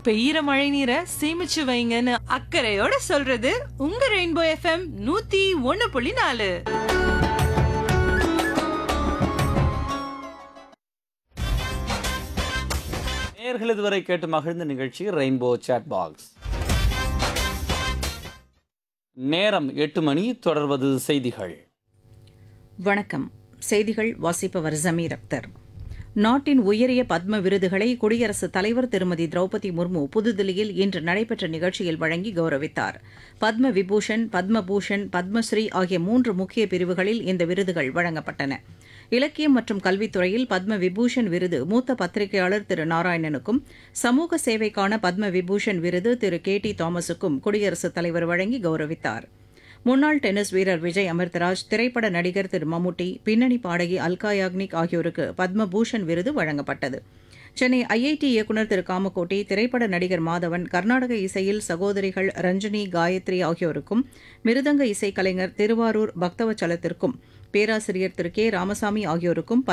பெய்யற மழை நீரை சேமிச்சு வைங்கன்னு அக்கறையோட சொல்றது உங்க ரெயின்போ எஃப்எம் நூத்தி ஒன்னு புள்ளி நாலு நேயர்கள் இதுவரை கேட்டு மகிழ்ந்த நிகழ்ச்சி ரெயின்போ சாட் பாக்ஸ் நேரம் எட்டு மணி தொடர்வது செய்திகள் வணக்கம் செய்திகள் வாசிப்பவர் ஜமீர் அக்தர் நாட்டின் உயரிய பத்ம விருதுகளை குடியரசுத் தலைவர் திருமதி திரௌபதி முர்மு புதுதில்லியில் இன்று நடைபெற்ற நிகழ்ச்சியில் வழங்கி கௌரவித்தார் பத்ம விபூஷன் பத்மபூஷன் பத்மஸ்ரீ ஆகிய மூன்று முக்கிய பிரிவுகளில் இந்த விருதுகள் வழங்கப்பட்டன இலக்கியம் மற்றும் கல்வித்துறையில் பத்ம விபூஷன் விருது மூத்த பத்திரிகையாளர் திரு நாராயணனுக்கும் சமூக சேவைக்கான பத்ம விபூஷன் விருது திரு கே டி தாமஸுக்கும் குடியரசுத் தலைவர் வழங்கி கௌரவித்தார் முன்னாள் டென்னிஸ் வீரர் விஜய் அமிர்தராஜ் திரைப்பட நடிகர் திரு மம்முட்டி பின்னணி பாடகி அல்கா யாக்னிக் ஆகியோருக்கு பத்மபூஷன் விருது வழங்கப்பட்டது சென்னை ஐஐடி இயக்குநர் திரு காமகோட்டி திரைப்பட நடிகர் மாதவன் கர்நாடக இசையில் சகோதரிகள் ரஞ்சினி காயத்ரி ஆகியோருக்கும் மிருதங்க இசைக்கலைஞர் திருவாரூர் பக்தவச்சலத்திற்கும் பேராசிரியர் திரு கே ராமசாமி ஆகியோருக்கும்